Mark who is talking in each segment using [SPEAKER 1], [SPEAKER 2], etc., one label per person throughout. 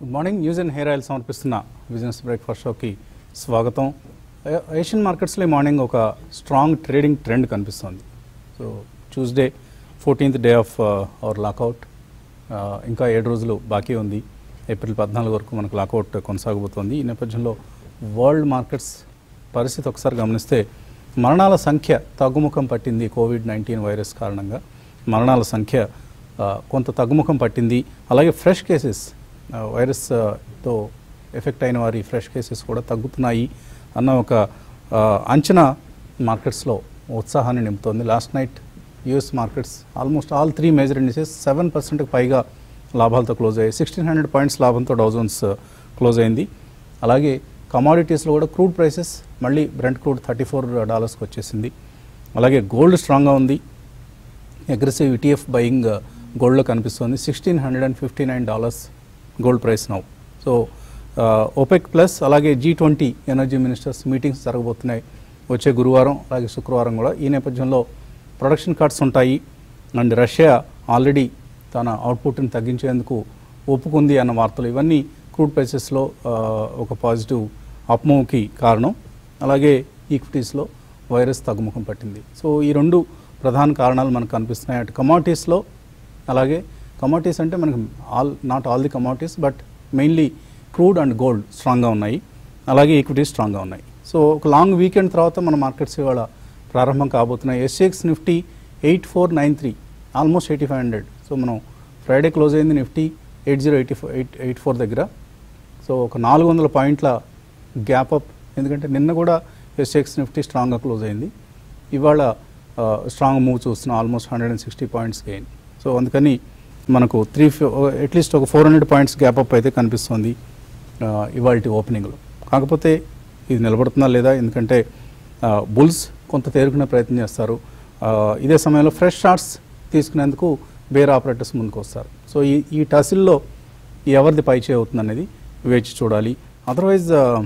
[SPEAKER 1] Good morning news and hair oil సమర్పిస్తున్న business breakfast షోకి స్వాగతం ఏ- ఏషియన్ మార్కెట్స్లో ఈ మార్నింగ్ ఒక స్ట్రాంగ్ ట్రేడింగ్ ట్రెండ్ కనిపిస్తుంది so Tuesday fourteenth day of our lockout ఇంకా ఏడు రోజులు బాకీ ఉంది ఏప్రిల్ పద్నాలుగు వరకు మనకు లాకౌట్ కొనసాగబోతోంది ఈ నేపథ్యంలో వరల్డ్ మార్కెట్స్ పరిస్థితి ఒకసారి గమనిస్తే మరణాల సంఖ్య తగ్గుముఖం పట్టింది కోవిడ్ నైన్టీన్ వైరస్ కారణంగా మరణాల సంఖ్య ఆ, కొంత తగ్గుముఖం పట్టింది అలాగే ఫ్రెష్ కేసెస్ వైరస్ ఆ, తో ఎఫెక్ట్ అయిన వారి ఫ్రెష్ కేసెస్ కూడా తగ్గుతున్నాయి అన్న ఒక ఆ, అంచనా మార్కెట్స్లో ఉత్సాహాన్ని నింపుతోంది last night US markets almost all three major indices seven పర్సెంట్కి పైగా లాభాలతో క్లోజ్ అయ్యాయి సిక్స్టీన్ హండ్రెడ్ పాయింట్స్ లాభంతో డౌజన్స్ క్లోజ్ అయింది అలాగే కమాడిటీస్లో కూడా క్రూడ్ ప్రైసెస్ మళ్ళీ బ్రెంట్ క్రూడ్ థర్టీ ఫోర్ డాలర్స్కి వచ్చేసింది అలాగే గోల్డ్ స్ట్రాంగ్గా ఉంది అగ్రెసివ్ ఇటీఎఫ్ బయింగ్ గోల్డ్లో కనిపిస్తుంది sixteen hundred and fifty nine dollars gold price now so OPEC plus అలాగే G twenty energy ministers meetings జరగబోతున్నాయి వచ్చే గురువారం అలాగే శుక్రవారం కూడా ఈ నేపథ్యంలో ప్రొడక్షన్ కట్స్ ఉంటాయి అండ్ రష్యా ఆల్రెడీ తన అవుట్పుట్ని తగ్గించేందుకు ఒప్పుకుంది అన్న వార్తలు ఇవన్నీ క్రూడ్ ప్రైసెస్లో ఒక పాజిటివ్ అప్మూవ్కి కారణం అలాగే ఈక్విటీస్లో వైరస్ తగ్గుముఖం పట్టింది సో ఈ రెండు ప్రధాన కారణాలు మనకు కనిపిస్తున్నాయి అటు కమాడిటీస్లో అలాగే కమాడిటీస్ అంటే మనకు all not all the commodities but mainly crude and gold స్ట్రాంగ్గా ఉన్నాయి అలాగే ఈక్విటీస్ స్ట్రాంగ్గా ఉన్నాయి సో ఒక లాంగ్ వీకెండ్ తర్వాత మన మార్కెట్స్ ఇవాళ ప్రారంభం కాబోతున్నాయి SX Nifty eight four nine three almost eighty five hundred so మనం ఫ్రైడే క్లోజ్ అయింది Nifty eight zero eighty four eight eight four దగ్గర సో ఒక నాలుగు వందల పాయింట్ల గ్యాప్ అప్ ఎందుకంటే నిన్న కూడా ఎస్ఎక్స్ నిఫ్టీ స్ట్రాంగ్గా క్లోజ్ అయింది ఇవాళ స్ట్రాంగ్ మూవ్ చూస్తున్నాం almost hundred and sixty points gain so అందుకని మనకు త్రీ అట్లీస్ట్ ఒక four hundred points gap up అయితే కనిపిస్తుంది ఇవాళ ఓపెనింగ్లో కాకపోతే ఇది నిలబడుతుందా లేదా ఎందుకంటే బుల్స్ కొంత తేరుకునే ప్రయత్నం చేస్తారు ఆ, ఇదే సమయంలో ఫ్రెష్ షార్ట్స్ తీసుకునేందుకు వేరే ఆపరేటర్స్ ముందుకు వస్తారు సో ఈ ఈ టసిల్లో ఎవరిది పై అవుతుంది అనేది వేచి చూడాలి అదర్వైజ్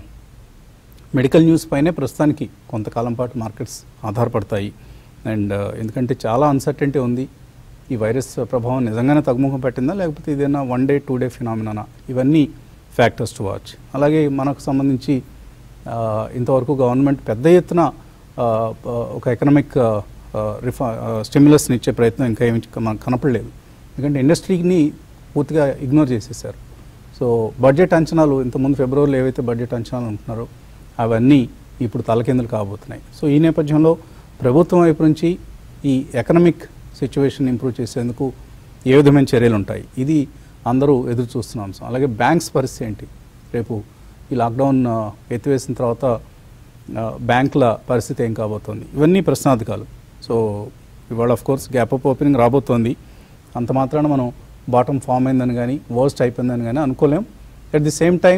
[SPEAKER 1] మెడికల్ న్యూస్ పైనే ప్రస్తుతానికి కొంతకాలం పాటు మార్కెట్స్ ఆధారపడతాయి అండ్ ఎందుకంటే చాలా అన్సర్టెంటీ ఉంది ఈ వైరస్ ప్రభావం నిజంగానే తగ్గుముఖం పెట్టిందా లేకపోతే ఇదేనా one day two day phenomena ఇవన్నీ ఫ్యాక్టర్స్ టు వాచ్ అలాగే మనకు సంబంధించి ఆ, ఇంతవరకు గవర్నమెంట్ పెద్ద ఎత్తున ఆ, ఒక ఎకనామిక్ రిఫా స్టిమ్యులస్ని ఇచ్చే ప్రయత్నం ఇంకా ఏమి మనకు కనపడలేదు ఎందుకంటే ఇండస్ట్రీని పూర్తిగా ఇగ్నోర్ చేసేసారు సో బడ్జెట్ అంచనాలు ఇంతకుముందు ఫిబ్రవరిలో ఏవైతే బడ్జెట్ అంచనాలు ఉంటున్నారో అవన్నీ ఇప్పుడు తలకిందులు కాబోతున్నాయి సో ఈ నేపథ్యంలో ప్రభుత్వం వైపు నుంచి ఈ ఎకనామిక్ సిచ్యువేషన్ ఇంప్రూవ్ చేసేందుకు ఏ విధమైన చర్యలు ఉంటాయి ఇది అందరూ ఎదురు చూస్తున్న అంశం అలాగే బ్యాంక్స్ పరిస్థితి ఏంటి రేపు ఈ లాక్డౌన్ ఆ, ఎత్తివేసిన తర్వాత ఆ, బ్యాంకుల పరిస్థితి ఏం కాబోతోంది ఇవన్నీ ప్రశ్నార్థకాలు సో ఇవాళ of course gap up opening రాబోతోంది అంత మాత్రాన మనం బాటమ్ ఫామ్ అయిందని కానీ వర్స్ట్ అయిపోయిందని కానీ అనుకోలేం అట్ ది సేమ్ టైం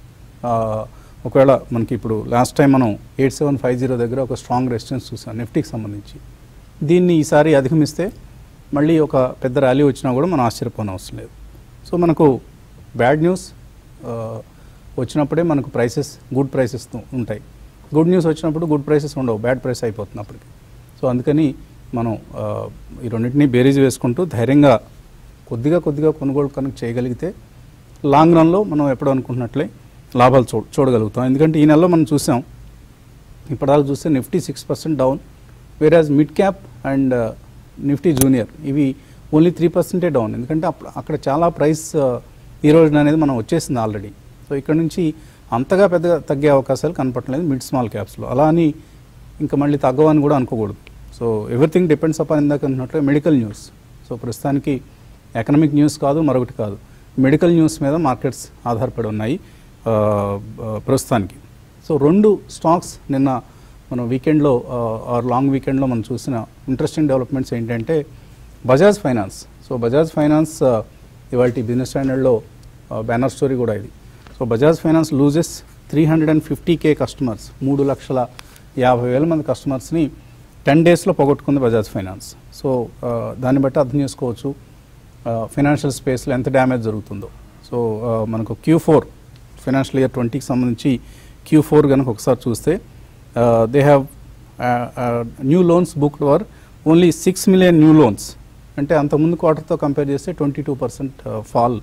[SPEAKER 1] ఒకవేళ మనకి ఇప్పుడు లాస్ట్ టైం మనం ఎయిట్ సెవెన్ ఫైవ్ జీరో దగ్గర ఒక స్ట్రాంగ్ రెసిస్టెన్స్ చూసాం నిఫ్టీకి సంబంధించి దీన్ని ఈసారి అధిగమిస్తే మళ్ళీ ఒక పెద్ద ర్యాలీ వచ్చినా కూడా మనం ఆశ్చర్యపోని అవసరం లేదు సో మనకు బ్యాడ్ న్యూస్ ఆ, వచ్చినప్పుడే మనకు ప్రైసెస్ గుడ్ ప్రైసెస్ ఉంటాయి గుడ్ న్యూస్ వచ్చినప్పుడు గుడ్ ప్రైసెస్ ఉండవు బ్యాడ్ ప్రైస్ అయిపోతుంది అప్పటికి సో అందుకని మనం ఆ, ఈ రెండింటినీ బేరీజ్ వేసుకుంటూ ధైర్యంగా కొద్దిగా కొద్దిగా కొనుగోలు కనుక చేయగలిగితే లాంగ్ రన్లో మనం ఎప్పుడు అనుకుంటున్నట్లే లాభాలు చూ చూడగలుగుతాం ఎందుకంటే ఈ నెలలో మనం చూసాం ఇప్పటిదాకా చూస్తే Nifty six percent down whereas mid cap and Nifty junior ఇవి ఓన్లీ త్రీ పర్సెంటే డౌన్ ఎందుకంటే అప్పుడు అక్కడ చాలా ప్రైస్ ఈ రోజున అనేది మనం వచ్చేసింది ఆల్రెడీ సో ఇక్కడ నుంచి అంతగా పెద్దగా తగ్గే అవకాశాలు కనపడలేదు మిడ్ స్మాల్ క్యాప్స్లో అలా అని ఇంకా మళ్ళీ తగ్గవని కూడా అనుకోకూడదు సో ఎవ్రీథింగ్ డిపెండ్స్ అపాన్ ఇందాక అన్నట్లు మెడికల్ న్యూస్ సో ప్రస్తుతానికి ఎకనామిక్ న్యూస్ కాదు మరొకటి కాదు మెడికల్ న్యూస్ మీద మార్కెట్స్ ఆధారపడి ఉన్నాయి ఆ, ఆ, ప్రస్తుతానికి సో రెండు స్టాక్స్ నిన్న మనం వీకెండ్లో ఆర్ లాంగ్ వీకెండ్లో మనం చూసిన ఇంట్రెస్టింగ్ డెవలప్మెంట్స్ ఏంటంటే Bajaj Finance so Bajaj Finance ఇవాళ బిజినెస్ స్టాండర్డ్లో బ్యానర్ స్టోరీ కూడా ఇది so Bajaj Finance loses three hundred and fifty K customers మూడు లక్షల యాభై వేల మంది కస్టమర్స్ని టెన్ డేస్లో పోగొట్టుకుంది బజాజ్ ఫైనాన్స్ సో ఆ, దాన్ని బట్టి అర్థం చేసుకోవచ్చు ఫైనాన్షియల్ స్పేస్లో ఎంత డ్యామేజ్ జరుగుతుందో సో ఆ, మనకు క్యూ ఫోర్ ఫైనాన్షియల్ ఇయర్ ట్వంటీకి సంబంధించి క్యూ ఫోర్ కనుక ఒకసారి చూస్తే they have new loans booked were only six million new loans అంటే అంతకుముందు క్వార్టర్తో కంపేర్ చేస్తే ట్వంటీ టూ పర్సెంట్ ఫాల్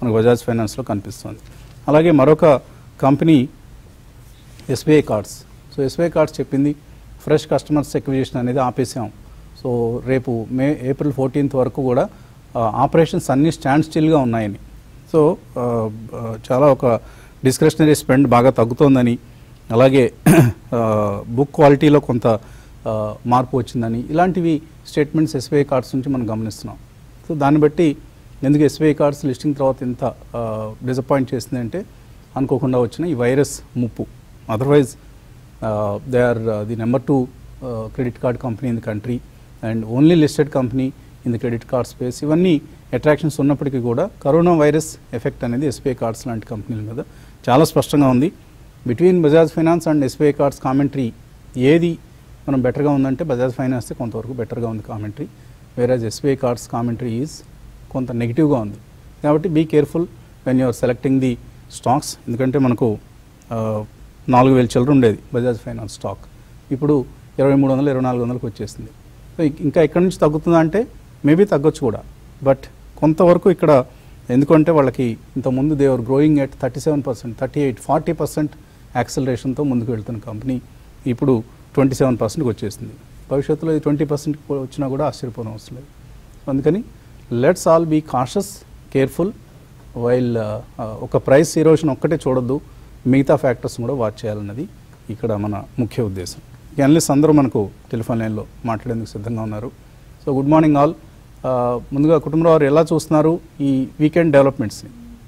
[SPEAKER 1] మనకు బజాజ్ ఫైనాన్స్లో కనిపిస్తుంది అలాగే మరొక company SBI cards so SBI cards చెప్పింది ఫ్రెష్ కస్టమర్స్ ఎక్విజిషన్ అనేది ఆపేసాం సో రేపు మే ఏప్రిల్ ఫోర్టీన్త్ వరకు కూడా ఆపరేషన్స్ అన్నీ స్టాండ్ స్టిల్గా ఉన్నాయని సో ఆ, ఆ, చాలా ఒక డిస్క్రిషనరీ స్పెండ్ బాగా తగ్గుతోందని అలాగే బుక్ క్వాలిటీలో కొంత ఆ, మార్పు వచ్చిందని ఇలాంటివి స్టేట్మెంట్స్ ఎస్బీఐ కార్డ్స్ నుంచి మనం గమనిస్తున్నాం సో దాన్ని బట్టి ఎందుకు ఎస్బీఐ కార్డ్స్ లిస్టింగ్ తర్వాత ఇంత డిసప్పాయింట్ చేసింది అంటే అనుకోకుండా వచ్చిన ఈ వైరస్ ముప్పు otherwise they are the number two credit card company in the country and only listed company in the credit card space ఇవన్నీ అట్రాక్షన్స్ ఉన్నప్పటికీ కూడా కరోనా వైరస్ ఎఫెక్ట్ అనేది ఎస్బీఐ కార్డ్స్ లాంటి కంపెనీల మీద చాలా స్పష్టంగా ఉంది between Bajaj Finance and SBI cards commentary ఏది మనం బెటర్గా ఉందంటే బజాజ్ ఫైనాన్స్ కొంతవరకు బెటర్గా ఉంది commentary whereas SBI cards commentary is కొంత నెగిటివ్గా ఉంది కాబట్టి be careful when you're selecting the stocks ఎందుకంటే మనకు ఆ, నాలుగు వేల చిల్లర ఉండేది బజాజ్ ఫైనాన్స్ స్టాక్ ఇప్పుడు ఇరవై మూడు వందలు ఇరవై నాలుగు వందలకు వచ్చేసింది సో ఇక- ఇంకా ఎక్కడి నుంచి తగ్గుతుందా అంటే మేబీ తగ్గొచ్చు కూడా బట్ కొంతవరకు ఇక్కడ ఎందుకంటే వాళ్ళకి ఇంతకుముందు they were growing at thirty seven percent thirty eight forty percent యాక్సలరేషన్తో ముందుకు వెళ్తున్న కంపెనీ ఇప్పుడు ట్వంటీ సెవెన్ పర్సెంట్కి వచ్చేసింది భవిష్యత్తులో ఇది ట్వంటీ పర్సెంట్ వచ్చినా కూడా ఆశ్చర్యపోవడం అవసరం లేదు అందుకని let's all be cautious careful while ఒక ప్రైస్ ఈరోజున ఒక్కటే చూడొద్దు మిగతా ఫ్యాక్టర్స్ కూడా వాచ్ చేయాలన్నది ఇక్కడ మన ముఖ్య ఉద్దేశం అనలిస్ట్ అందరూ మనకు టెలిఫోన్ లైన్లో మాట్లాడేందుకు సిద్ధంగా ఉన్నారు సో గుడ్ మార్నింగ్ ఆల్ ముందుగా కుటుంబరావు గారు ఎలా చూస్తున్నారు ఈ వీకెండ్ డెవలప్మెంట్స్ని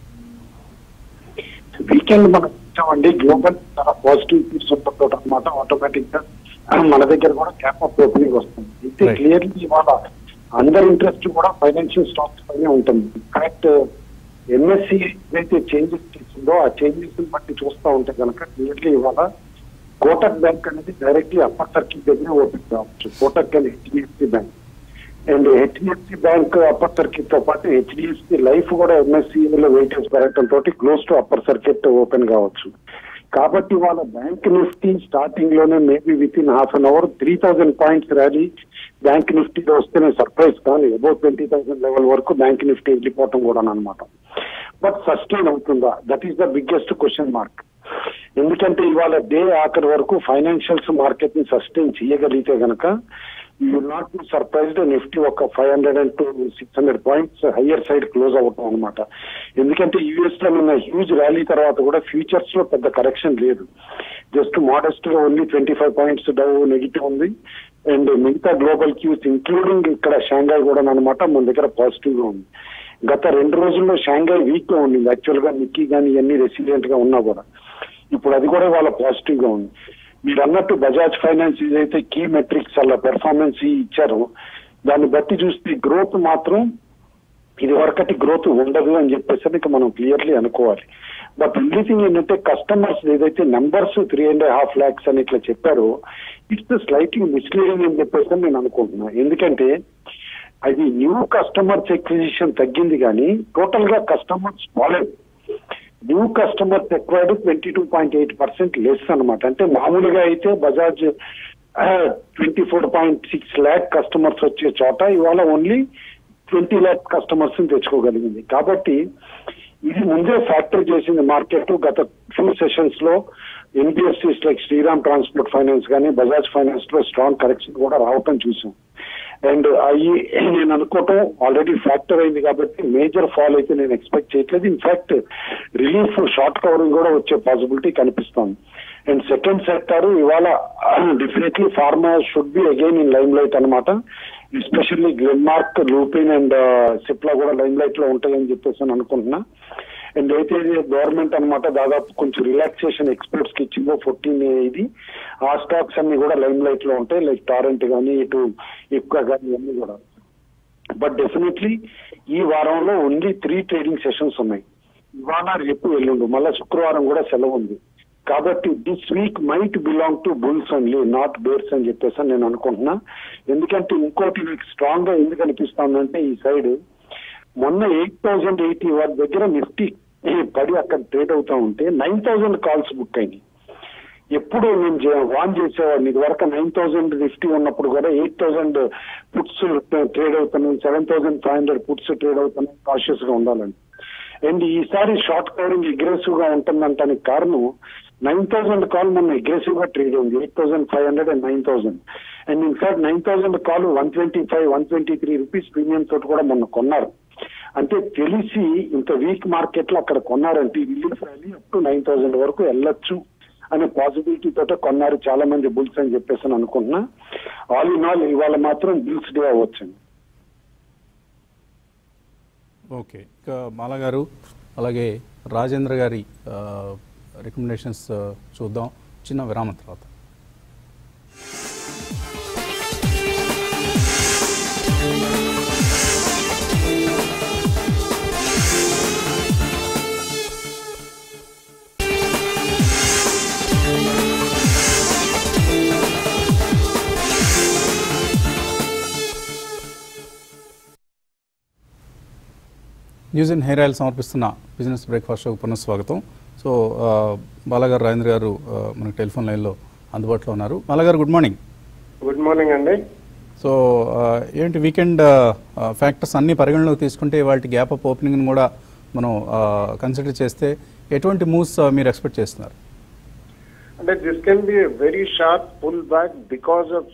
[SPEAKER 2] వీకెండ్ మనం చూసామండి గ్లోబల్ చాలా పాజిటివ్ ఫీడ్స్ ఉండటం అనమాట ఆటోమేటిక్ గా మన దగ్గర కూడా క్యాప్ ఆఫ్ ఓపెనింగ్ వస్తుంది అయితే
[SPEAKER 1] Right.
[SPEAKER 2] క్లియర్లీ ఇవాళ అందరి ఇంట్రెస్ట్ కూడా ఫైనాన్షియల్ స్టాక్స్ పైనే ఉంటుంది కరెక్ట్ ఎంఎస్సి ఏదైతే చేంజెస్ చేసిందో ఆ చేంజెస్ బట్టి చూస్తూ ఉంటే కనుక క్లియర్లీ ఇవాళ కోటక్ బ్యాంక్ అనేది డైరెక్ట్లీ అప్పర్ సర్కిల్ దగ్గర ఓపెన్ కావచ్చు Kotak and HDFC bank and HDFC bank upper circuit తో పాటు హెచ్డిఎఫ్సి లైఫ్ కూడా ఎంఎస్సి లో వెయిటేజ్ పెరగడం తోటి close to upper circuit open కావచ్చు కాబట్టి వాళ్ళ బ్యాంక్ నిఫ్టీ స్టార్టింగ్ లోనే maybe within half an hour three thousand points rally bank నిఫ్టీలో వస్తేనే సర్ప్రైజ్ కానీ అబౌట్ ట్వంటీ థౌసండ్ లెవెల్ వరకు బ్యాంక్ నిఫ్టీ వెళ్ళిపోవటం కూడా అనమాట బట్ సస్టైన్ అవుతుందా that is the biggest question mark ఎందుకంటే ఇవాళ డే ఆఖరి వరకు ఫైనాన్షియల్స్ మార్కెట్ ని సస్టైన్ చేయగలిగితే గనక you will not be surprised Nifty ఒక five hundred and to six hundred points higher side close అవటం అనమాట ఎందుకంటే యూఎస్ లో నిన్న హ్యూజ్ ర్యాలీ తర్వాత కూడా ఫ్యూచర్స్ లో పెద్ద కరెక్షన్ లేదు జస్ట్ మోడెస్ట్ గా only twenty five points Dow negative ఉంది అండ్ మిగతా గ్లోబల్ క్యూస్ ఇంక్లూడింగ్ ఇక్కడ షాంఘాయ్ కూడా అనమాట మన దగ్గర పాజిటివ్ గా ఉంది గత రెండు రోజుల్లో షాంఘాయ్ వీక్ గా ఉండింది యాక్చువల్ గా నిక్కీ కానీ ఇవన్నీ రెసిలియంట్ గా ఉన్నా కూడా ఇప్పుడు అది కూడా వాళ్ళ పాజిటివ్ గా ఉంది మీరు అన్నట్టు బజాజ్ ఫైనాన్స్ ఏదైతే కీ మెట్రిక్స్ అలా పెర్ఫార్మెన్స్ ఇచ్చారో దాన్ని బట్టి చూస్తే గ్రోత్ మాత్రం ఇది వరకటి గ్రోత్ ఉండదు అని చెప్పేసి ఇక మనం క్లియర్లీ అనుకోవాలి బట్ ఎవ్రీథింగ్ ఏంటంటే కస్టమర్స్ ఏదైతే numbers three and half lakhs అని ఇట్లా చెప్పారో ఇట్స్ స్లైట్లీ మిస్లీడింగ్ అని చెప్పేసి నేను అనుకుంటున్నా ఎందుకంటే అది న్యూ కస్టమర్స్ ఎక్విజిషన్ తగ్గింది కానీ టోటల్ గా కస్టమర్స్ పోలేదు new customers acquired twenty two point eight percent less అనమాట అంటే మామూలుగా అయితే Bajaj twenty four point six lakh customers వచ్చే చోట ఇవాళ ఓన్లీ ట్వంటీ ల్యాక్ కస్టమర్స్ తెచ్చుకోగలిగింది కాబట్టి ఇది ముందే ఫ్యాక్టర్ చేసింది మార్కెట్ గత ఫ్యూ సెషన్స్ లో NBFCs like Shriram transport finance కానీ బజాజ్ ఫైనాన్స్ లో స్ట్రాంగ్ కరెక్షన్ కూడా రావటం చూసాం అండ్ అవి నేను అనుకోవటం ఆల్రెడీ ఫ్యాక్టర్ అయింది కాబట్టి మేజర్ ఫాల్ అయితే నేను ఎక్స్పెక్ట్ చేయట్లేదు ఇన్ఫాక్ట్ రిలీఫ్ షార్ట్ కవరింగ్ కూడా వచ్చే పాసిబిలిటీ కనిపిస్తోంది అండ్ సెకండ్ సెక్టర్ ఇవాళ definitely pharma should be again in limelight అనమాట ఎస్పెషల్లీ గ్లెన్మార్క్ లూపిన్ అండ్ సిప్లా కూడా లైమ్ లైట్ లో ఉంటాయని చెప్పేసి అని అనుకుంటున్నా అండ్ అయితే గవర్నమెంట్ అన్నమాట దాదాపు కొంచెం రిలాక్సేషన్ ఎక్స్పర్ట్స్ కి ఇచ్చిందో ఫోర్టీన్ ఇది ఆ స్టాక్స్ అన్ని కూడా లైమ్ లైట్ లో ఉంటాయి లైక్ టారెంట్ కానీ ఇటు ఎక్కువ కానీ ఇవన్నీ కూడా బట్ డెఫినెట్లీ ఈ వారంలో ఓన్లీ త్రీ ట్రేడింగ్ సెషన్స్ ఉన్నాయి ఇవాళ రేపు ఎల్లుండు మళ్ళీ శుక్రవారం కూడా సెలవు ఉంది కాబట్టి this week might belong to bulls only not bears అని చెప్పేసి అని నేను అనుకుంటున్నా ఎందుకంటే ఇంకోటి నాకు స్ట్రాంగ్ గా ఎందుకు అనిపిస్తుందంటే ఈ సైడ్ మొన్న ఎయిట్ థౌజండ్ ఎయిటీ వారి దగ్గర నిఫ్టీ పడి అక్కడ ట్రేడ్ అవుతా ఉంటే నైన్ థౌజండ్ కాల్స్ బుక్ అయినాయి ఎప్పుడు నేను చే- వాన్ చేసేవాడిని ఇది వరకు నైన్ థౌసండ్ నిఫ్టీ ఉన్నప్పుడు కూడా ఎయిట్ థౌసండ్ పుట్స్ ట్రేడ్ అవుతున్నాయి seven thousand five hundred puts trade అవుతున్నాయి కాషియస్ గా ఉండాలని అండ్ ఈసారి షార్ట్ కవరింగ్ అగ్రెసివ్ గా ఉంటుందంటానికి కారణం నైన్ థౌసండ్ కాల్ మొన్న అగ్రెసివ్ గా ట్రేడ్ అయింది eight thousand five hundred and nine thousand and in fact nine thousand call one twenty five one twenty three rupees premium తోటి కూడా మొన్న కొన్నారు అంటే తెలిసి ఇంత వీక్ మార్కెట్ లో అక్కడ కొన్నారంటే relief rally up to nine thousand వరకు వెళ్ళొచ్చు అనే పాసిబిలిటీ తోటే కొన్నారు చాలా మంది బుల్స్ అని చెప్పేసి అని అనుకుంటున్నా ఆల్ ఇన్ ఆల్ ఇవాళ మాత్రం బుల్స్ డే అవ్వచ్చండి
[SPEAKER 1] ఓకే ఇక మాలా గారు అలాగే రాజేంద్ర గారి రికమెండేషన్స్ చూద్దాం చిన్న విరామం తర్వాత న్యూస్ అండ్ హెయిర్ ఆయిల్ సమర్పిస్తున్న బిజినెస్ బ్రేక్ఫాస్ట్ షోకు పునఃస్వాగతం సో ఆ, బాలాగారు రాజేంద్ర గారు ఆ, మనకి టెలిఫోన్ లైన్లో అందుబాటులో ఉన్నారు బాలాగారు గుడ్ మార్నింగ్
[SPEAKER 3] గుడ్ మార్నింగ్ అండి
[SPEAKER 1] సో ఆ, ఏంటి వీకెండ్ ఫ్యాక్టర్స్ అన్ని పరిగణలోకి తీసుకుంటే వాటి గ్యాప్ అప్ ఓపెనింగ్ కూడా మనం కన్సిడర్ చేస్తే ఎటువంటి మూవ్స్ మీరు ఎక్స్పెక్ట్ చేస్తున్నారు
[SPEAKER 3] అంటే this can be very sharp pull back because of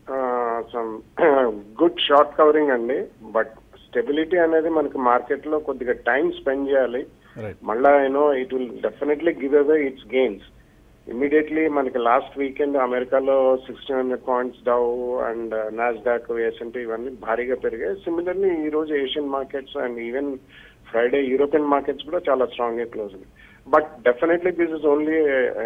[SPEAKER 3] some good short covering అండి బట్ స్టెబిలిటీ అనేది మనకి మార్కెట్ లో కొద్దిగా టైం స్పెండ్ చేయాలి
[SPEAKER 1] రైట్
[SPEAKER 3] మళ్ళా you know it will definitely give away its gains immediately మనకి లాస్ట్ వీకెండ్ అమెరికాలో sixteen hundred points Dow and Nasdaq S and P ఇవన్నీ భారీగా పెరిగాయి సిమిలర్లీ ఈ రోజు Asian markets and even Friday European markets కూడా చాలా స్ట్రాంగ్ గా close but definitely this is only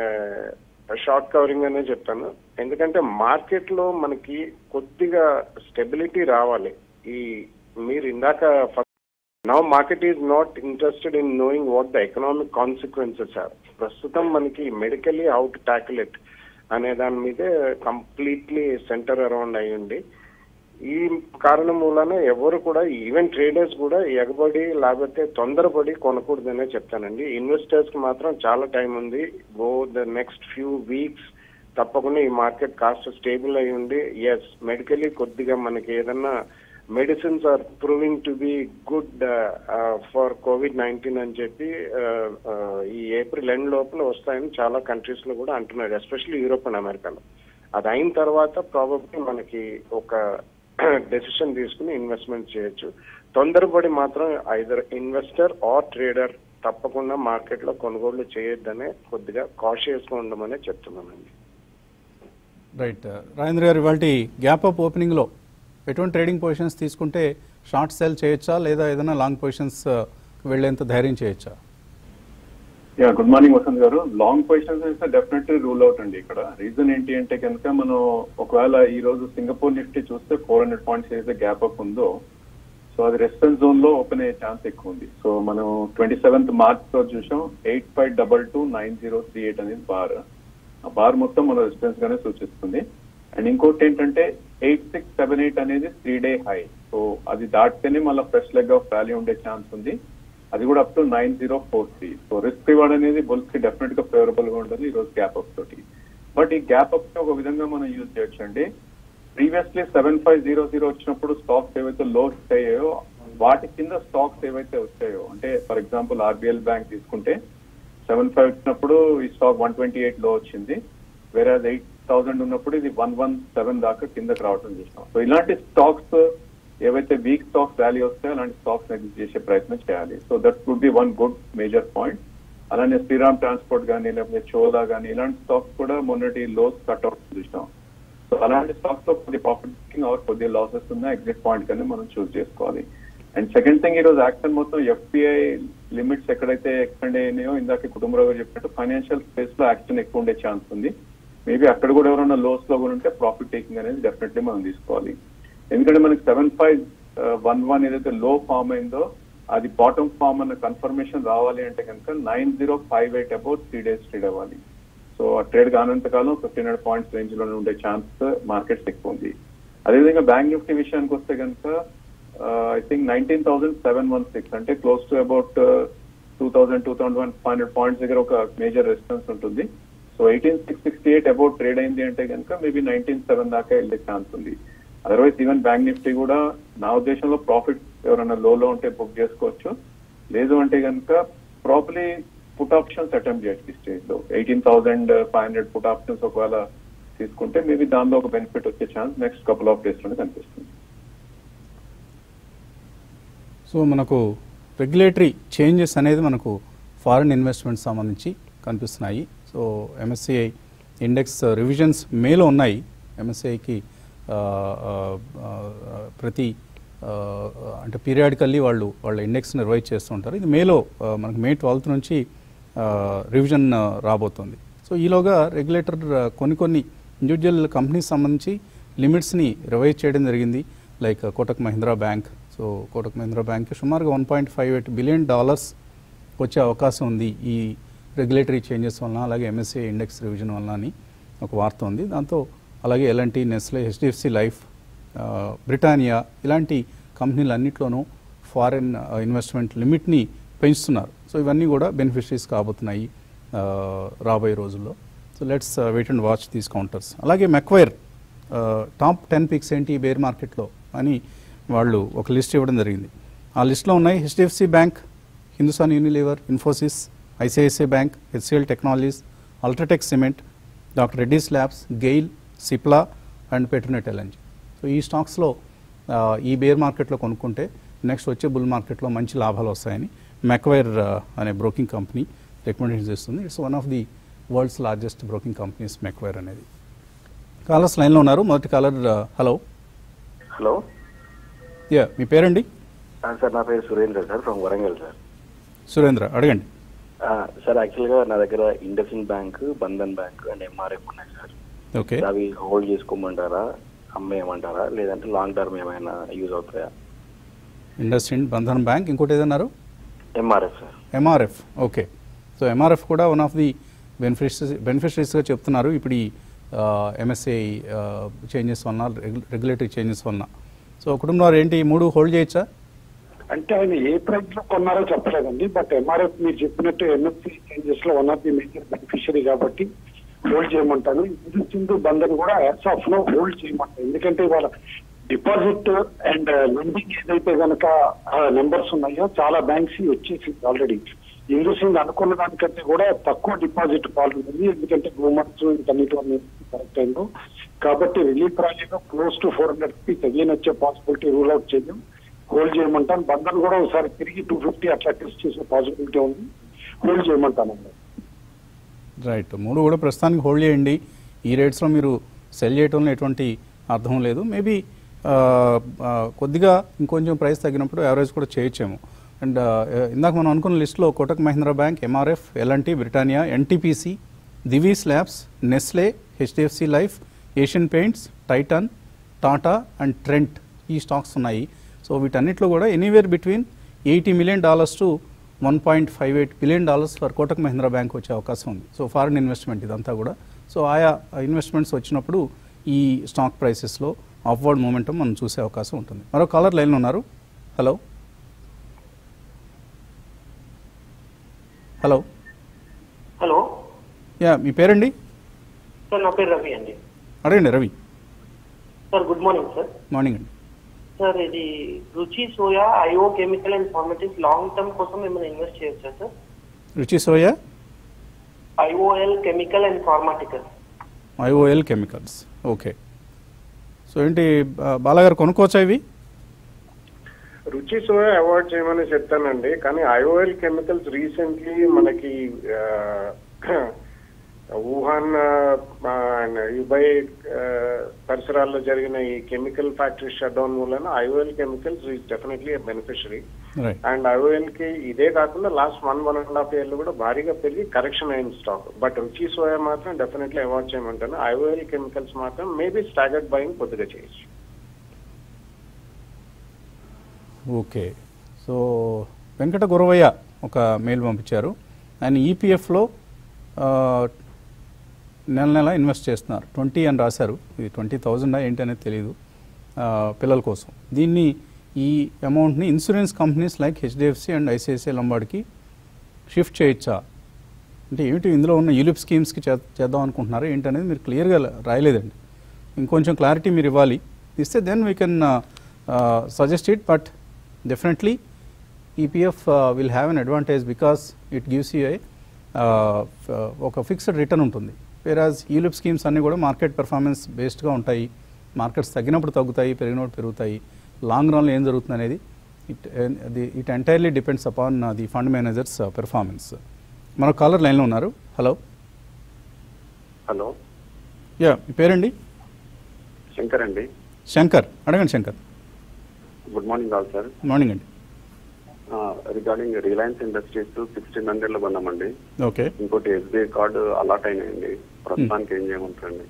[SPEAKER 3] short covering అనే చెప్తాను ఎందుకంటే మార్కెట్ లో మనకి కొద్దిగా స్టెబిలిటీ రావాలి ఈ మీరు ఇందాక now market is not interested in knowing what the economic consequences are ప్రస్తుతం మనకి medically how to tackle it అనే దాని మీదే కంప్లీట్లీ సెంటర్ అరౌండ్ అయ్యింది ఈ కారణం మూలన ఎవరు కూడా ఈవెన్ ట్రేడర్స్ కూడా ఎగబడి లేకపోతే తొందరపడి కొనకూడదనే చెప్తానండి ఇన్వెస్టర్స్ కి మాత్రం చాలా టైం ఉంది go the next few weeks తప్పకుండా ఈ మార్కెట్ కాస్త స్టేబుల్ అయి ఉండి ఎస్ మెడికలీ కొద్దిగా మనకి ఏదన్నా medicines are proving to be good for Covid nineteen అని చెప్పి uh, uh, ఈ ఏప్రిల్ ఎండ్ లోపల వస్తాయని చాలా కంట్రీస్ లో కూడా అంటున్నారు ఎస్పెషల్లీ యూరోప్ అండ్ అమెరికాలో అది అయిన తర్వాత ప్రాబబ్లీ మనకి ఒక డెసిషన్ తీసుకుని ఇన్వెస్ట్మెంట్ చేయొచ్చు తొందరపడి మాత్రం ఐదర్ ఇన్వెస్టర్ ఆర్ ట్రేడర్ తప్పకుండా మార్కెట్ లో కొనుగోళ్లు చేయొద్దనే కొద్దిగా కాషియస్ గా ఉండమనే చెప్తున్నానండి
[SPEAKER 1] రైట్ రాజేంద్ర గారు ఇవాళ గ్యాప్ అప్ ఓపెనింగ్లో ఎటువంటి ట్రేడింగ్ పొజిషన్స్ తీసుకుంటే షార్ట్ సెల్ చేయొచ్చా లేదా ఏదైనా లాంగ్ పొజిషన్స్ వెళ్ళేంత ధైర్యం చేయొచ్చా
[SPEAKER 4] యా గుడ్ మార్నింగ్ వసంత్ గారు లాంగ్ పొజిషన్స్ అయితే డెఫినెట్లీ రూల్ అవుట్ అండి ఇక్కడ రీజన్ ఏంటి అంటే కనుక మనం ఒకవేళ ఈ రోజు సింగపూర్ నిఫ్టీ చూస్తే ఫోర్ హండ్రెడ్ పాయింట్స్ ఏదైతే గ్యాప్ అప్ ఉందో సో అది రెసిస్టెన్స్ జోన్ లో ఓపెన్ అయ్యే ఛాన్స్ ఎక్కువ ఉంది సో మనం ట్వంటీ సెవెంత్ మార్చ్ లో చూసాం eight five double two nine zero three eight అనేది బార్ ఆ బార్ మొత్తం మన రెసిస్టెన్స్ గానే సూచిస్తుంది అండ్ ఇంకోటి ఏంటంటే ఎయిట్ సిక్స్ సెవెన్ ఎయిట్ అనేది త్రీ డే హై సో అది దాటితేనే మళ్ళీ ఫ్రెష్ లెగ్ ఆఫ్ ర్యాలీ ఉండే ఛాన్స్ ఉంది అది కూడా up to nine zero four three so risk reward అనేది బుల్స్ కి డెఫినెట్ గా ఫేవరబుల్ గా ఉంటుంది ఈ రోజు గ్యాప్ అప్ తోటి బట్ ఈ గ్యాప్ అప్ ఒక విధంగా మనం యూజ్ చేయొచ్చు అండి previously seven five zero zero వచ్చినప్పుడు స్టాక్స్ ఏవైతే లో అయ్యాయో వాటి కింద స్టాక్స్ ఏవైతే వచ్చాయో అంటే ఫర్ ఎగ్జాంపుల్ ఆర్బిఎల్ బ్యాంక్ తీసుకుంటే సెవెన్ ఫైవ్ వచ్చినప్పుడు ఈ స్టాక్ వన్ ట్వంటీ ఎయిట్ లో వచ్చింది వేరే ఎయిట్ థౌసండ్ ఉన్నప్పుడు ఇది వన్ వన్ సెవెన్ దాకా కిందకి రావడం చూసాం సో ఇలాంటి స్టాక్స్ ఏవైతే వీక్ స్టాక్స్ వాల్యూ వస్తాయో అలాంటి స్టాక్స్ ఎగ్జిట్ చేసే ప్రయత్నం చేయాలి so that would be one good major point అలానే శ్రీరామ్ ట్రాన్స్పోర్ట్ కానీ లేకపోతే చోలా కానీ ఇలాంటి స్టాక్స్ కూడా మొన్నటి లోస్ కట్ అవుట్ చూసాం సో అలాంటి స్టాక్స్ లో కొద్ది ప్రాఫిట్ బుకింగ్ ఆర్ కొద్ది లాసెస్ ఉన్న ఎగ్జిట్ పాయింట్ కానీ మనం చూస్ చేసుకోవాలి అండ్ సెకండ్ థింగ్ ఈ రోజు యాక్షన్ మొత్తం ఎఫ్పిఐ లిమిట్స్ ఎక్కడైతే ఎక్స్టెండ్ అయినాయో ఇందాక కుటుంబరావు గారు చెప్పినట్టు ఫైనాన్షియల్ స్పేస్ లో యాక్షన్ ఎక్కువ ఉండే ఛాన్స్ ఉంది మేబీ అక్కడ కూడా ఎవరైనా లోస్ లో కూడా ఉంటే ప్రాఫిట్ టేకింగ్ అనేది డెఫినెట్లీ మనం తీసుకోవాలి ఎందుకంటే మనకి సెవెన్ ఫైవ్ వన్ వన్ ఏదైతే లో ఫామ్ అయిందో అది బాటమ్ ఫామ్ అన్న కన్ఫర్మేషన్ రావాలి అంటే కనుక nine zero five eight about three days trade అవ్వాలి సో ఆ ట్రేడ్ కానంత కాలం ఫిఫ్టీన్ హండ్రెడ్ పాయింట్స్ రేంజ్ లో ఉండే ఛాన్స్ మార్కెట్స్ ఎక్కువ ఉంది అదేవిధంగా బ్యాంక్ నిఫ్టీ విషయానికి వస్తే కనుక I think nineteen thousand seven one six అంటే close to about two thousand two thousand one five hundred points దగ్గర ఒక మేజర్ రెసిస్టెన్స్ ఉంటుంది so eighteen six sixty eight about trade అయింది అంటే కనుక మేబీ నైన్టీన్ సెవెన్ దాకా వెళ్ళే ఛాన్స్ ఉంది అదర్వైజ్ ఈవెన్ బ్యాంక్ నిఫ్టీ కూడా నా ఉద్దేశంలో ప్రాఫిట్ ఎవరైనా లోలో ఉంటే బుక్ చేసుకోవచ్చు లేదు అంటే కనుక ప్రాపర్లీ పుట్ ఆప్షన్స్ అటెంప్ట్ చేయొచ్చు ఈ స్టేజ్ లో eighteen thousand five hundred put options ఒకవేళ తీసుకుంటే మేబీ దానిలో ఒక బెనిఫిట్ వచ్చే chance next couple of days లోనే కనిపిస్తుంది
[SPEAKER 1] సో మనకు రెగ్యులేటరీ చేంజెస్ అనేది మనకు ఫారిన్ ఇన్వెస్ట్మెంట్ సంబంధించి కనిపిస్తున్నాయి సో ఎంఎస్సిఐ ఇండెక్స్ రివిజన్స్ మేలో ఉన్నాయి ఎంఎస్సిఐకి ప్రతి ఆ, అంటే పీరియాడికల్లీ వాళ్ళు వాళ్ళ ఇండెక్స్ రివైజ్ చేస్తూ ఉంటారు ఇది మేలో ఆ, మనకు మే ట్వెల్త్ నుంచి రివిజన్ రాబోతుంది సో ఈలోగా రెగ్యులేటర్ కొన్ని కొన్ని ఇండివిజువల్ కంపెనీస్ సంబంధించి లిమిట్స్ని రివైజ్ చేయడం జరిగింది like Kotak Mahindra bank so Kotak Mahindra bank సుమారుగా one point five eight billion dollars వచ్చే అవకాశం ఉంది ఈ రెగ్యులేటరీ చేంజెస్ వలన అలాగే ఎంఎస్సీ ఇండెక్స్ రివిజన్ వలన అని ఒక వార్త ఉంది దాంతో అలాగే ఎల్ఎన్టీ నెస్లే హెచ్డిఎఫ్సి లైఫ్ ఆ, బ్రిటానియా ఇలాంటి కంపెనీలన్నింటిలోనూ ఫారిన్ ఆ, ఇన్వెస్ట్మెంట్ లిమిట్ని పెంచుతున్నారు సో ఇవన్నీ కూడా బెనిఫిషరీస్ కాబోతున్నాయి ఆ, రాబోయే రోజుల్లో so let's wait and watch these counters అలాగే మెక్వైర్ టాప్ టెన్ పిక్స్ ఏంటి ఈ బేర్ మార్కెట్లో అని వాళ్ళు ఒక లిస్ట్ ఇవ్వడం జరిగింది ఆ లిస్ట్లో ఉన్నాయి HDFC bank Hindustan Unilever Infosys ICICI bank HCL technologies UltraTech cement doctor Reddy's labs GAIL Cipla and Petronet LNG so ఈ స్టాక్స్లో ఆ, ఈ బేర్ మార్కెట్లో కొనుక్కుంటే నెక్స్ట్ వచ్చే బుల్ మార్కెట్లో మంచి లాభాలు వస్తాయని మెక్వైర్ అనే బ్రోకింగ్ కంపెనీ రికమెండేషన్ చేస్తుంది it's one of the world's largest broking companies Macquarie అనేది కాలర్స్ లైన్లో ఉన్నారు మొదటి కాలర్ హలో
[SPEAKER 5] హలో
[SPEAKER 1] యా మీ పేరండి
[SPEAKER 5] ఆ, సార్ నా పేరు Surendra sir from Warangal sir
[SPEAKER 1] Surendra అడగండి
[SPEAKER 5] ఆ, సార్ యాక్చువల్గా నా దగ్గర IndusInd bank Bandhan bank and MRF ఉన్నాయి సార్
[SPEAKER 1] ఓకే
[SPEAKER 5] అవి హోల్డ్ చేసుకోమంటారా అమ్మేయమంటారా లేదంటే లాంగ్ టర్మ్ ఏమైనా యూజ్ అవుతాయా
[SPEAKER 1] ఇండస్ ఇండ్ బంధన్ బ్యాంక్ ఇంకోటి ఏదన్నారు
[SPEAKER 5] MRF sir
[SPEAKER 1] MRF okay so MRF కూడా వన్ ఆఫ్ ది బెనిఫిషరీస్ బెనిఫిషరీస్గా చెప్తున్నారు ఇప్పుడు ఈ ఎంఎస్ఐ చేంజెస్ వలన రెగ్యులేటరీ చేంజెస్ వలన సో కుటుంబం వారు ఏంటి ఈ మూడు హోల్డ్ చేయొచ్చా
[SPEAKER 2] అంటే ఆయన ఏ ప్రైస్ లో కొన్నారో చెప్పలేదండి బట్ ఎంఆర్ఎఫ్ మీరు చెప్పినట్టు ఎన్ఎఫ్సి చేంజెస్ లో one of the major beneficiary కాబట్టి హోల్డ్ చేయమంటాను సింధు బంధన్ కూడా యాడ్స్ ఆఫ్ లో హోల్డ్ చేయమంటాను ఎందుకంటే ఇవాళ డిపాజిట్ అండ్ లెండింగ్ ఏదైతే కనుక నెంబర్స్ ఉన్నాయో చాలా బ్యాంక్స్ వచ్చేసింది ఆల్రెడీ ఇందుసింగ్ అనుకున్న దానికంటే కూడా తక్కువ డిపాజిట్ పాల్గొంది ఎందుకంటే గవర్నమెంట్స్ ఇంకన్నిటి కరెక్ట్ అయిందో కాబట్టి రిలీఫ్ రాలేదు close to four hundred rupees again వచ్చే పాసిబిలిటీ రూల్ అవుట్ చేయం హోల్డ్ చేయమంటాను బంధన్ కూడా ఒకసారి తిరిగి టూ ఫిఫ్టీ అట్లా టెస్ట్ చేసే పాసిబిలిటీ ఉంది హోల్డ్ చేయమంటానండి
[SPEAKER 1] రైట్ మూడు కూడా ప్రస్తుతానికి హోల్డ్ చేయండి ఈ రేట్స్లో మీరు సెల్ చేయడంలో ఎటువంటి అర్థం లేదు మేబీ కొద్దిగా ఇంకొంచెం ప్రైస్ తగ్గినప్పుడు యావరేజ్ కూడా చేయొచ్చేమో అండ్ ఇందాక మనం అనుకున్న లిస్ట్లో Kotak Mahindra bank MRF L and T Britannia NTPC Divi's labs Nestle HDFC life Asian paints Titan Tata and Trent ఈ స్టాక్స్ ఉన్నాయి సో వీటన్నిటిలో కూడా anywhere between eighty million dollars to one point five eight billion dollars for Kotak Mahindra bank వచ్చే అవకాశం ఉంది సో ఫారిన్ ఇన్వెస్ట్మెంట్ ఇదంతా కూడా so ఆయా ఇన్వెస్ట్మెంట్స్ వచ్చినప్పుడు ఈ స్టాక్ ప్రైసెస్లో అప్వర్డ్ మూమెంటం మనం చూసే అవకాశం ఉంటుంది మరో కాలర్ లైన్లో ఉన్నారు హలో హలో
[SPEAKER 6] హలో
[SPEAKER 1] యా మీ పేరండి
[SPEAKER 6] సార్ నా పేరు రవి అండి
[SPEAKER 1] అడగండి Ravi
[SPEAKER 6] sir good morning sir
[SPEAKER 1] morning అండి
[SPEAKER 6] సార్ ఇది Ruchi soya IO chemical and pharmatics long term కోసం ఏమైనా ఇన్వెస్ట్ చేయొచ్చా sir
[SPEAKER 1] Ruchi soya
[SPEAKER 6] IOL chemical and pharmatical
[SPEAKER 1] IOL chemicals okay so ఏంటి బా- బాలాగారు కొనుక్కోవచ్చా ఇవి
[SPEAKER 3] రుచి సోయా అవాయిడ్ చేయమని చెప్తానండి కానీ ఐఓఎల్ కెమికల్స్ రీసెంట్లీ మనకి ఆ, వుహాన్ ఆ, అండ్ యుబై ఆ, పరిసరాల్లో జరిగిన ఈ కెమికల్ ఫ్యాక్టరీ షట్ డౌన్ వలన IOL chemicals is definitely beneficiary
[SPEAKER 1] right
[SPEAKER 3] and IOL కి ఇదే కాకుండా last one one and half year లో కూడా భారీగా పెరిగి కరెక్షన్ అయిన స్టాక్ బట్ రుచి సోయా మాత్రం డెఫినెట్లీ అవాయిడ్ చేయమంటాను ఐఓఎల్ కెమికల్స్ మాత్రం మేబీ స్టాగర్డ్ బయింగ్ కొద్దిగా చేయొచ్చు
[SPEAKER 1] ఓకే సో వెంకట గురవయ్య ఒక మెయిల్ పంపించారు ఆయన ఈపీఎఫ్లో నెల నెల ఇన్వెస్ట్ చేస్తున్నారు ట్వంటీ అని రాశారు ఇది ట్వంటీ థౌజండా ఏంటి అనేది తెలియదు ఆ, పిల్లల కోసం దీన్ని ఈ అమౌంట్ని insurance companies like HDFC and ICICI లంబాడికి షిఫ్ట్ చేయొచ్చా అంటే ఏమిటి ఇందులో ఉన్న యూలిప్ స్కీమ్స్కి చే చేద్దాం అనుకుంటున్నారా ఏంటనేది మీరు క్లియర్గా రాయలేదండి ఇంకొంచెం క్లారిటీ మీరు ఇవ్వాలి ఇస్తే then we can suggest it but definitely EPF will have an advantage because it gives you a ఒక ఫిక్స్డ్ రిటర్న్ ఉంటుంది వేరాజ్ యూలిప్ స్కీమ్స్ అన్నీ కూడా మార్కెట్ పెర్ఫార్మెన్స్ బేస్డ్గా ఉంటాయి మార్కెట్స్ తగ్గినప్పుడు తగ్గుతాయి పెరిగినప్పుడు పెరుగుతాయి లాంగ్ రన్లో ఏం జరుగుతుంది అనేది it it entirely depends upon the fund managers performance మన కాలర్ లైన్లో ఉన్నారు హలో
[SPEAKER 5] హలో
[SPEAKER 1] యా మీ పేరండి
[SPEAKER 5] శంకర్ అండి
[SPEAKER 1] శంకర్ అడగండి Shankar
[SPEAKER 5] good morning all sir
[SPEAKER 1] morning అండి
[SPEAKER 5] regarding Reliance Industries sixteen hundred లో కొన్నామండి
[SPEAKER 1] ఓకే
[SPEAKER 5] ఇంకోటి ఎస్బీఐ కార్డు అలాట్ అయినాయండి ప్రస్తుతానికి ఏం చేయమంటారండి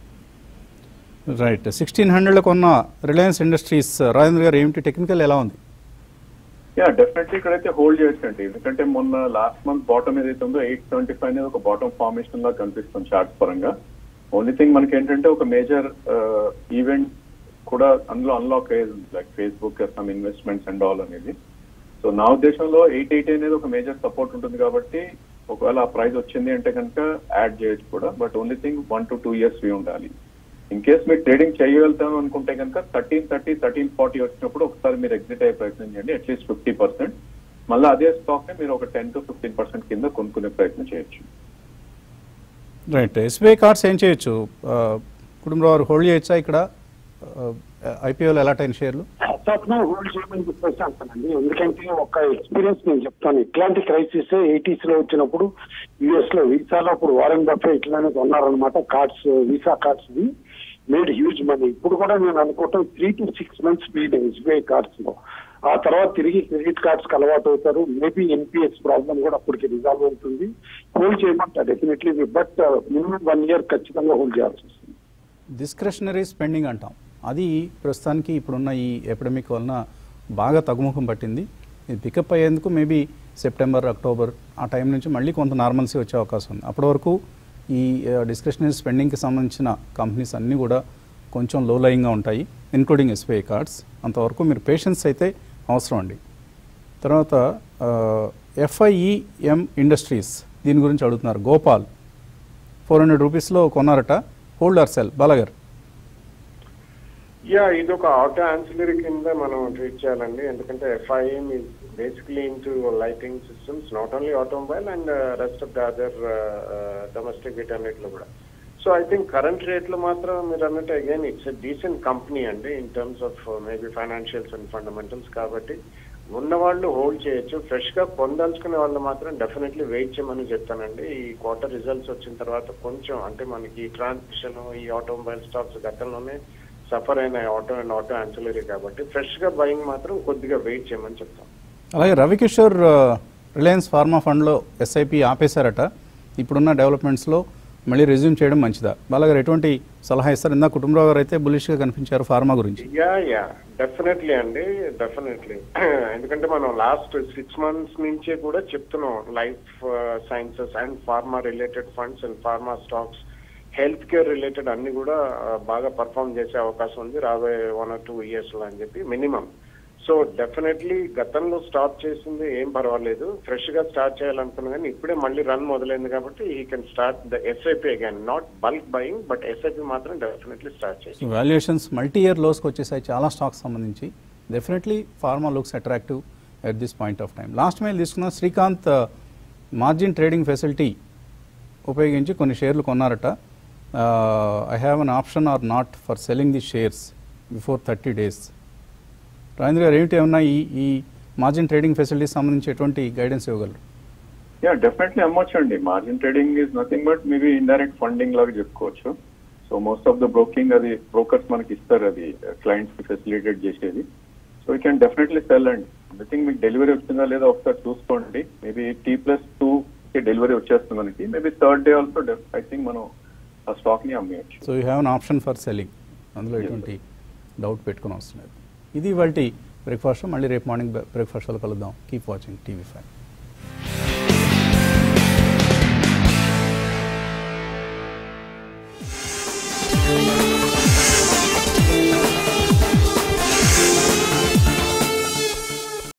[SPEAKER 1] రైట్ సిక్స్టీన్ హండ్రెడ్లో కొన్న రిలయన్స్ ఇండస్ట్రీస్ రాజేంద్ర గారు ఏమిటి టెక్నికల్ ఎలా ఉంది
[SPEAKER 4] యా డెఫినెట్లీ ఇక్కడైతే హోల్డ్ చేయొచ్చండి ఎందుకంటే మొన్న లాస్ట్ మంత్ బాటమ్ ఏదైతే ఉందో ఎయిట్ సెవెంటీ ఫైవ్ అనేది ఒక బాటమ్ ఫార్మేషన్ లా కనిపిస్తుంది చార్ట్స్ పరంగా ఓన్లీ థింగ్ మనకి ఏంటంటే ఒక మేజర్ ఈవెంట్ కూడా అందులో అన్లాక్ అయ్యేది like Facebook some investments and all అనేది సో నా ఉద్దేశంలో ఎయిట్ ఎయిట్ అనేది ఒక మేజర్ సపోర్ట్ ఉంటుంది కాబట్టి ఒకవేళ ఆ ప్రైస్ వచ్చింది అంటే కనుక యాడ్ చేయొచ్చు కూడా but only thing one to two years we ఉండాలి ఇన్ కేస్ మీరు ట్రేడింగ్ చేయగలుగుతాం అనుకుంటే కనుక థర్టీన్ థర్టీ థర్టీన్ ఫార్టీ వచ్చినప్పుడు ఒకసారి మీరు ఎగ్జిట్ అయ్యే ప్రయత్నం చేయండి అట్లీస్ట్ ఫిఫ్టీ పర్సెంట్ మళ్ళీ అదే స్టాక్ ని మీరు ఒక టెన్ టు ఫిఫ్టీన్ పర్సెంట్ కింద కొనుక్కునే ప్రయత్నం చేయొచ్చు
[SPEAKER 1] రైట్ ఎస్బీఐ కార్డ్స్ ఏం చేయొచ్చు కుటుంబం వారు హోల్డ్ చేయొచ్చా ఇక్కడ ఐపీఓలో అలాట్ అయిన షేర్లు
[SPEAKER 2] స్టాక్ను హోల్డ్ చేయమని చెప్పేసి అంటానండి ఎందుకంటే ఒక ఎక్స్పీరియన్స్ నేను చెప్తాను ఇట్లాంటి క్రైసిస్ ఎయిటీస్ లో వచ్చినప్పుడు యుఎస్ లో వీసాలో అప్పుడు వారెన్ బఫే ఇట్లానే కొన్నారనమాట కార్డ్స్ వీసా కార్డ్స్ ని మేడ్ హ్యూజ్ మనీ ఇప్పుడు కూడా నేను అనుకోవటం three to six months speed SBI cards లో ఆ తర్వాత తిరిగి క్రెడిట్ కార్డ్స్ కి అలవాటు అవుతారు మేబీ ఎన్పిఎస్ ప్రాబ్లం కూడా అప్పటికి రిజాల్వ్ అవుతుంది హోల్డ్ చేయమంటారు definitely but minimum one year ఖచ్చితంగా హోల్డ్ చేయాల్సి వస్తుంది
[SPEAKER 1] డిస్క్రిషనరీ స్పెండింగ్ అంటాం అది ప్రస్తుతానికి ఇప్పుడున్న ఈ ఎపిడమిక్ వలన బాగా తగ్గుముఖం పట్టింది ఇది పికప్ అయ్యేందుకు మేబీ సెప్టెంబర్ అక్టోబర్ ఆ టైం నుంచి మళ్ళీ కొంత నార్మల్సీ వచ్చే అవకాశం ఉంది అప్పటి వరకు ఈ డిస్క్రిషనరీ స్పెండింగ్కి సంబంధించిన కంపెనీస్ అన్నీ కూడా కొంచెం లో లయింగ్గా ఉంటాయి ఇన్క్లూడింగ్ ఎస్బీఐ కార్డ్స్ అంతవరకు మీరు పేషెన్స్ అయితే అవసరం అండి తర్వాత ఎఫ్ఐఈఎం ఇండస్ట్రీస్ దీని గురించి అడుగుతున్నారు గోపాల్ ఫోర్ హండ్రెడ్ రూపీస్లో కొన్నారట హోల్డ్ ఆర్ సెల్ బాలగారు
[SPEAKER 3] యా ఇది ఒక ఆటో ఆన్సిలరీ కింద మనం ట్రీట్ చేయాలండి ఎందుకంటే FIM is basically into lighting systems not only automobile and rest of the other domestic వీటన్నిటిలో కూడా so I think current rate లో మాత్రం మీరు అన్నట్టు again it's a decent company అండి in terms of maybe financials and fundamentals కాబట్టి ఉన్న వాళ్ళు హోల్డ్ చేయొచ్చు ఫ్రెష్ గా పొందలుచుకునే వాళ్ళు మాత్రం డెఫినెట్లీ వెయిట్ చేయమని చెప్తానండి ఈ క్వార్టర్ రిజల్ట్స్ వచ్చిన తర్వాత కొంచెం అంటే మనకి ఈ ట్రాన్సిషన్ ఈ ఆటోమొబైల్ స్టాక్స్ గతంలోనే సఫర్ అయిన ఆటో అండ్ ఆటో ఆన్సిలరీ కాబట్టి ఫ్రెష్ గా బయింగ్ మాత్రం కొద్దిగా వెయిట్ చేయమని చెప్తాం
[SPEAKER 1] అలాగే రవికిషోర్ రిలయన్స్ ఫార్మా ఫండ్లో ఎస్ఐపి ఆపేశారట ఇప్పుడున్న డెవలప్మెంట్స్లో మళ్ళీ రెజ్యూమ్ చేయడం మంచిదా బాలగారు ఎటువంటి సలహా ఇస్తారు ఇందా కుటుంబరావు గారు అయితే బులిష్గా కనిపించారు ఫార్మా గురించి
[SPEAKER 3] యా యా డెఫినెట్లీ అండి డెఫినెట్లీ ఎందుకంటే మనం లాస్ట్ సిక్స్ మంత్స్ నుంచే కూడా చెప్తున్నాం life sciences and pharma related funds and pharma stocks health care related అన్ని కూడా ఆ, బాగా పర్ఫామ్ చేసే అవకాశం ఉంది రాబోయే వన్ ఆర్ టూ ఇయర్స్ లో అని చెప్పి మినిమం సో డెఫినెట్లీ గతంలో స్టాప్ చేసింది ఏం పర్వాలేదు ఫ్రెష్ గా స్టార్ట్ చేయాలనుకున్నా కానీ ఇప్పుడే మళ్ళీ రన్ మొదలైంది కాబట్టి ఈ can start the SIP again not bulk buying but SIP మాత్రం డెఫినెట్లీ స్టార్ట్ చేసి
[SPEAKER 1] వాల్యుయేషన్స్ మల్టీ ఇయర్ లోస్కి వచ్చేసాయి చాలా స్టాక్స్ సంబంధించి definitely pharma looks attractive at this point of time last mail తీసుకున్న శ్రీకాంత్ మార్జిన్ ట్రేడింగ్ ఫెసిలిటీ ఉపయోగించి కొన్ని షేర్లు కొన్నారట I have an option or not for selling the shares before thirty days Rajendra garu ఏమిటి ఏమన్నా ఈ ఈ మార్జిన్ ట్రేడింగ్ ఫెసిలిటీస్ సంబంధించి ఎటువంటి గైడెన్స్ ఇవ్వగలరు
[SPEAKER 4] యా డెఫినెట్లీ అమ్మొచ్చు అండి margin trading is nothing but maybe indirect funding లాగా చెప్పుకోవచ్చు so most of the broking అది బ్రోకర్స్ మనకి ఇస్తారు అది క్లయింట్స్ కి ఫెసిలిటేట్ చేసేది so you can definitely sell అండి థింగ్ మీకు డెలివరీ వచ్చిందా లేదా ఒకసారి చూసుకోండి మేబీ టీ ప్లస్ టూ కి డెలివరీ వచ్చేస్తుంది మనకి maybe third day also I think మనం ఆ స్టాక్ ని అమ్మేయచ్చు
[SPEAKER 1] so you have an option for selling అందులో ఎటువంటి డౌట్ పెట్టుకుని అవసరం లేదు ఇది ఇవాళ బ్రేక్ఫాస్ట్ మళ్ళీ రేపు మార్నింగ్ బ్రేక్ఫాస్ట్లో కలుద్దాం కీప్ వాచింగ్ టీవీ ఫైవ్